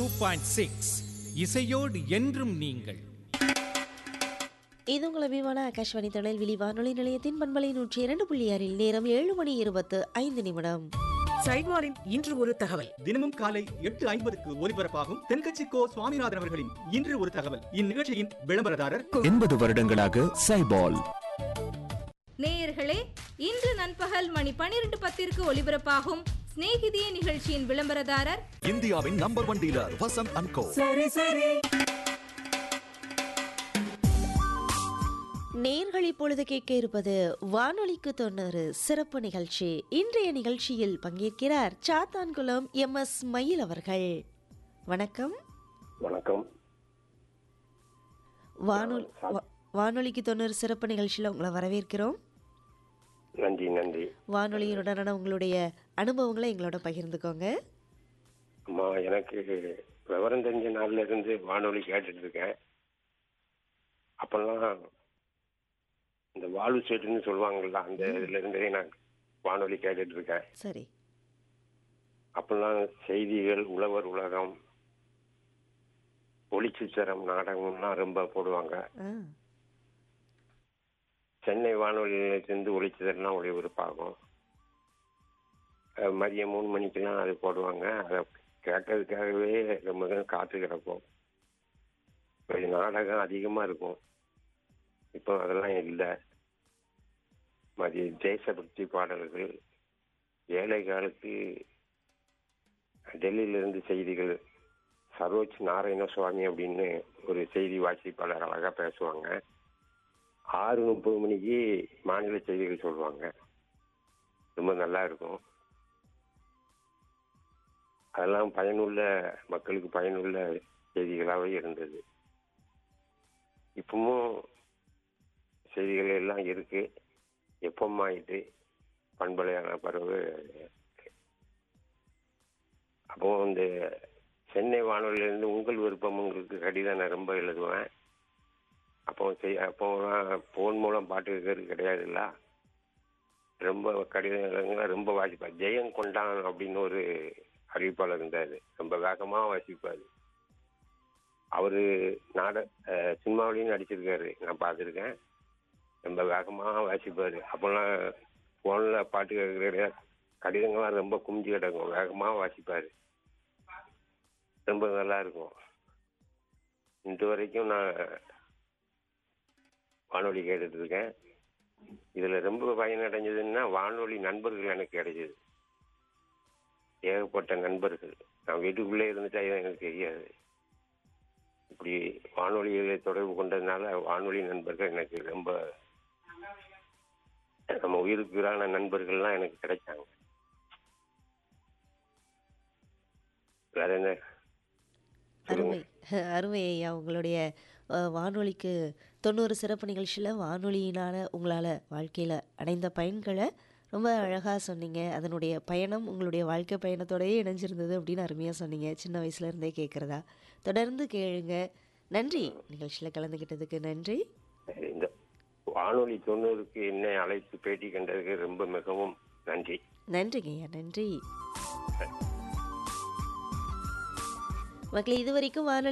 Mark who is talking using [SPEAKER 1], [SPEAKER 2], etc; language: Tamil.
[SPEAKER 1] பாயிண்ட் சிக்ஸ் இசையோடு என்றும் நீங்கள்
[SPEAKER 2] இது உங்கள் அபிமான ஆகாஷ்வாணி திருநெல்வேலி வானொலி நிலையத்தின் பண்பலை நூற்றி இரண்டு புள்ளி ஆறில் நேரம் ஏழு மணி இருபத்து ஐந்து நிமிடம்
[SPEAKER 3] சைட்வாரின் இன்று ஒரு தகவல்
[SPEAKER 4] தினமும் காலை எட்டு ஐம்பதுக்கு ஒலிபரப்பாகும் தென்கட்சி கோ சுவாமிநாதன் அவர்களின் இன்று ஒரு தகவல் இந்நிகழ்ச்சியின் விளம்பரதாரர்
[SPEAKER 5] எண்பது வருடங்களாக சைபால்
[SPEAKER 6] நேயர்களே இன்று நண்பகல் மணி பனிரெண்டு பத்திற்கு ஒலிபரப்பாகும் சிநேகிதியே நிகழ்ச்சியின் விளம்பரதாரர்
[SPEAKER 5] இந்தியாவின் number one dealer Vasanth and co
[SPEAKER 2] நேர்கள் இப்பொழுது கேட்க இருப்பது வானொலிக்கு தொண்ணூறு சிறப்பு நிகழ்ச்சி இன்றைய நிகழ்ச்சியில் பங்கேற்கிறார் சாத்தான்குளம் எம் எஸ் மயில் அவர்கள் வணக்கம்
[SPEAKER 7] வணக்கம்
[SPEAKER 2] வானொலி வா- வானொலிக்கு தொண்ணூறு சிறப்பு நிகழ்ச்சியில் உங்களை வரவேற்கிறோம்
[SPEAKER 7] நன்றி நன்றி
[SPEAKER 2] வானொலியுடனான உங்களுடைய அனுபவங்களை எங்களோட பகிர்ந்துக்கோங்க
[SPEAKER 7] அம்மா எனக்கு விவரம் தெரிஞ்ச நாள்ல இருந்து வானொலி கேட்டுட்டு இருக்கேன் அப்பெல்லாம் இந்த வாலு செட்டுன்னு சொல்லுவாங்கல்ல அந்த இதுல இருந்தே நான் வானொலி கேட்டுட்டு இருக்கேன்
[SPEAKER 2] சரி
[SPEAKER 7] அப்பெல்லாம் செய்திகள் உழவர் உலகம் ஒளிச்சித்திரம் நாடகம்லாம் ரொம்ப போடுவாங்க
[SPEAKER 2] ஆ
[SPEAKER 7] சென்னை வானொலி நிலையத்திலிருந்து ஒளிச்சித்திரம்லாம் ஒளிபரப்பாகும் அஹ் மதியம் மூணு மணிக்கெல்லாம் அது போடுவாங்க அதை கேட்கறதுக்காகவே ரொம்ப நேரம் காத்து கிடப்போம் இப்ப நாடகம் அதிகமாக இருக்கும் இப்போ அதெல்லாம் இல்லை மதிய தேசபக்தி பாடல்கள் ஏழைகளுக்கு டெல்லியிலிருந்து செய்திகள் சரோஜ் நாராயண சுவாமி அப்படின்னு ஒரு செய்தி வாசிப்பாளர் அழகாக பேசுவாங்க ஆறு முப்பது மணிக்கு மாநில செய்திகள் சொல்லுவாங்க ரொம்ப நல்லா இருக்கும் அதெல்லாம் பயனுள்ள மக்களுக்கு பயனுள்ள செய்திகளாகவே இருந்தது இப்பவும் செய்திகள் எல்லாம் இருக்கு எப்பமாயிட்டு பண்பலையான பறவை அப்போ இந்த சென்னை வானொலியிலேருந்து உங்கள் விருப்பம் உங்களுக்கு கடிதம் நான் ரொம்ப எழுதுவேன் அப்போ செய் அப்போலாம் ஃபோன் மூலம் பாட்டு கேட்கறது கிடையாதுல்ல ரொம்ப கடிதங்கள்லாம் ரொம்ப வாசிப்பார் ஜெயம் கொண்டான் அப்படின்னு ஒரு அறிவிப்பாளர் இருந்தார் ரொம்ப வேகமாக வாசிப்பார் அவர் நாட அஹ், சினிமாவிலையும் நடிச்சிருக்காரு நான் பார்த்துருக்கேன் ரொம்ப வேகமாக வாசிப்பார் அப்போல்லாம் ஃபோனில் பாட்டு கேட்கறது கிடையாது கடிதங்கள்லாம் ரொம்ப குமிஞ்சு கிடக்கும் வேகமாக வாசிப்பார் ரொம்ப நல்லா இருக்கும் இன்று வரைக்கும் நான் வானொலி கேட்டுட்டு இருக்கேன் இதுல ரொம்ப பயனடைஞ்சதுன்னா வானொலி நண்பர்கள் எனக்கு கிடைச்சது ஏகப்பட்ட நண்பர்கள் நான் வீட்டுக்குள்ளே இருந்துட்டா இது எனக்கு தெரியாது இப்படி வானொலிகளை தொடர்பு கொண்டதுனால வானொலி நண்பர்கள் எனக்கு ரொம்ப நம்ம உயிருக்குறான நண்பர்கள்லாம் எனக்கு கிடைச்சாங்க வேற என்ன
[SPEAKER 2] அருமை அருமை ஐயா உங்களுடைய அஹ், வானொலிக்கு தொண்ணூறு சிறப்பு நிகழ்ச்சியில் வானொலியினால் உங்களால் வாழ்க்கையில் அடைந்த பயன்களை ரொம்ப அழகாக சொன்னீங்க அதனுடைய பயணம் உங்களுடைய வாழ்க்கை பயணத்தோடயே இணைஞ்சிருந்தது அப்படின்னு அருமையாக சொன்னீங்க சின்ன வயசுல இருந்தே கேட்குறதா தொடர்ந்து கேளுங்க நன்றி நிகழ்ச்சியில் கலந்துக்கிட்டதுக்கு நன்றி
[SPEAKER 7] இந்த வானொலி தொண்ணூறுக்கு என்னை அழைத்து பேட்டி கண்டதுக்கு ரொம்ப மிகவும் நன்றி
[SPEAKER 2] நன்றிங்க ஐயா நன்றி மக்களே இது வரைக்கும் வானொலி